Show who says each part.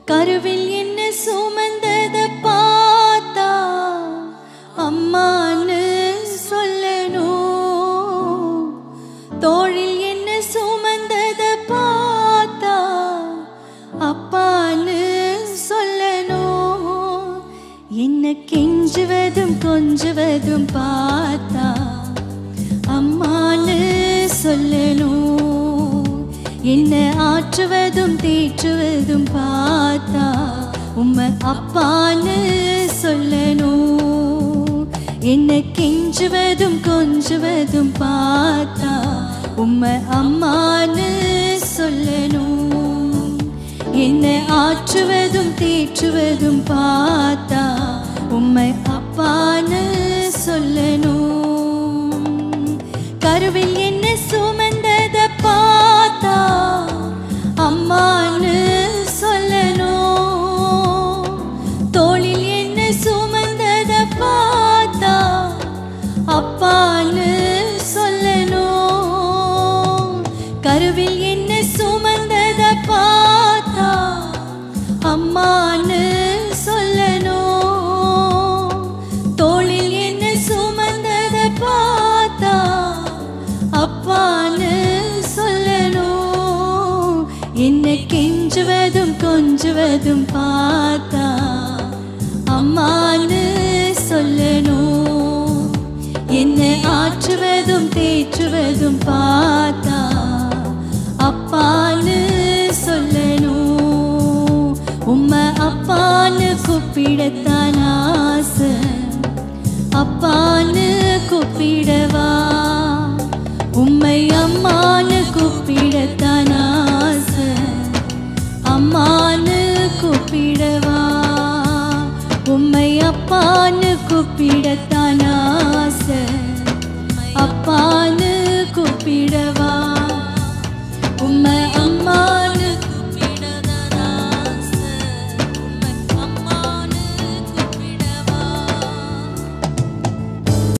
Speaker 1: கருவில் என்ன சுமந்தத பார்த்தா அம்மான்னு சொல்லணும் தோழில் என்ன சுமந்தத பார்த்தா அப்பான்னு சொல்லணும் என்ன கெஞ்சுவதும் கொஞ்சுவதும் பார்த்தா அம்மான்னு சொல்லணும் என்ன ஆற்றுவதும் தேற்றுவதும் பார்த்தா உம்மை அப்பான்னு சொல்லணும் என்ன கெஞ்சுவதும் கொஞ்சுவதும் பார்த்தா உம்மை அம்மான்னு சொல்லணும் என்ன ஆற்றுவதும் தேற்றுவதும் பார்த்தா உம்மை அப்பான்னு சொல்லணும் கருவில் என்ன சுமந்தத பார்த்தா அம்மான்னு சொல்லணும் தோளில் என்ன சுமந்தத பார்த்தா அப்பான்னு சொல்லணும் கருவில் என்ன சுமந்தத பார்த்தா அம்மான்னு சொல்லணும் தோளில் என்ன சுமந்தத பார்த்தா அப்பான்னு சொல்லணும் என்ன கெஞ்சுவதும் கொஞ்சுவதும் பார்த்தா அம்மான்னு சொல்லணும் என்ன ஆற்றுவதும் தேற்றுவதும் பார்த்தா அப்பான்னு சொல்லணும் உம்மை அப்பான்னு கூப்பிடத்தான் ஆசை அப்பான்னு கூப்பிடவா உம்மை அம்மான்னு கூப்பிடத்தான் ஆசை அம்மான்னு கூப்பிடவா உம்மை அப்பான்னு கூப்பிடத்தான் ஆசை அப்பான்னு கூப்பிடவா